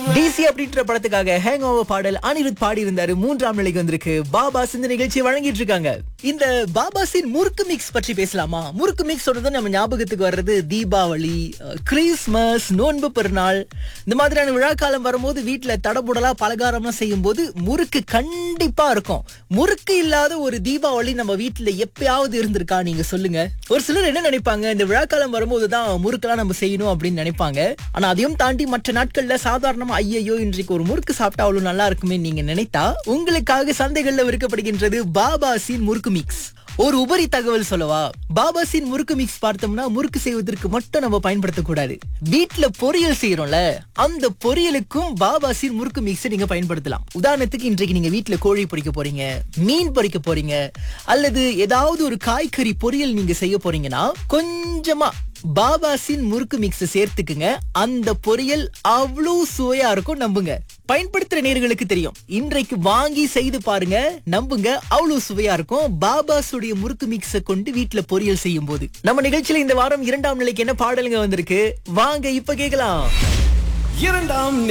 DC அப்படின்ற படத்துக்காக hang over பாடல் அனிருத் பாடி இருந்தாரு மூன்றாம் நிலைக்கு வந்திருக்கு பாபாஸ் இந்த நிகழ்ச்சியை வழங்கிட்டு இருக்காங்க இந்த பாபாஸின் முறுக்கு மிக்ஸ் பற்றி பேசலாமா முறுக்கு மிக்ஸ் சொல்றது நம்ம ஞாபகத்துக்கு வர்றது தீபாவளி அஹ், கிறிஸ்மஸ் நோன்பு பெருநாள் இந்த மாதிரியான விழாக்காலம் வரும்போது வீட்டுல தடபுடலா பலகாரம்லாம் செய்யும் போது முறுக்கு கண்டிப்பா இருக்கும் முறுக்கு இல்லாத ஒரு தீபாவளி நம்ம வீட்டுல எப்பயாவது இருந்திருக்கா நீங்க சொல்லுங்க ஒரு சிலர் என்ன நினைப்பாங்க இந்த விழாக்காலம் வரும்போது தான் முறுக்கெல்லாம் நம்ம செய்யணும் அப்படின்னு நினைப்பாங்க ஆனா அதையும் தாண்டி மற்ற நாட்கள்ல சாதாரணமா ஐயையோ இன்றைக்கு ஒரு முறுக்கு சாப்பிட்டா அவ்வளவு நல்லா இருக்குமே நீங்க நினைத்தா உங்களுக்காக சந்தைகள்ல விற்கப்படுகின்றது பாபாசின் முறுக்கு மிக்ஸ் ஒரு உபரி தகவல் சொல்லவா பாபாசின் முறுக்கு மிக்ஸ் பார்த்தோம்னா முறுக்கு செய்வதற்கு மட்டும் நம்ம பயன்படுத்தக்கூடாது வீட்ல பொரியல் செய்யறோம்ல அந்த பொரியலுக்கும் பாபாசின் முறுக்கு மிக்ஸ் நீங்க பயன்படுத்தலாம் உதாரணத்துக்கு இன்றைக்கு நீங்க வீட்ல கோழி பொரிக்க போறீங்க மீன் பொரிக்க போறீங்க அல்லது ஏதாவது ஒரு காய்கறி பொரியல் நீங்க செய்ய போறீங்கன்னா கொஞ்சமா பாபாசின் முறுக்கு மிக்ஸ் சேர்த்துக்குங்க அந்த பொரியல் அவ்வளவு சுவையா இருக்கும் நம்புங்க பயன்படுத்துற நேர்களுக்கு தெரியும் இன்றைக்கு வாங்கி செய்து பாருங்க நம்புங்க அவ்வளவு சுவையா இருக்கும் பாபாஸுடைய முறுக்கு மிக்ஸ கொண்டு வீட்ல பொரியல் செய்யும் போது நம்ம நிகழ்ச்சியில இந்த வாரம் இரண்டாம் நிலைக்கு என்ன பாடலுங்க வந்திருக்கு வாங்க இப்ப கேக்கலாம் இரண்டாம்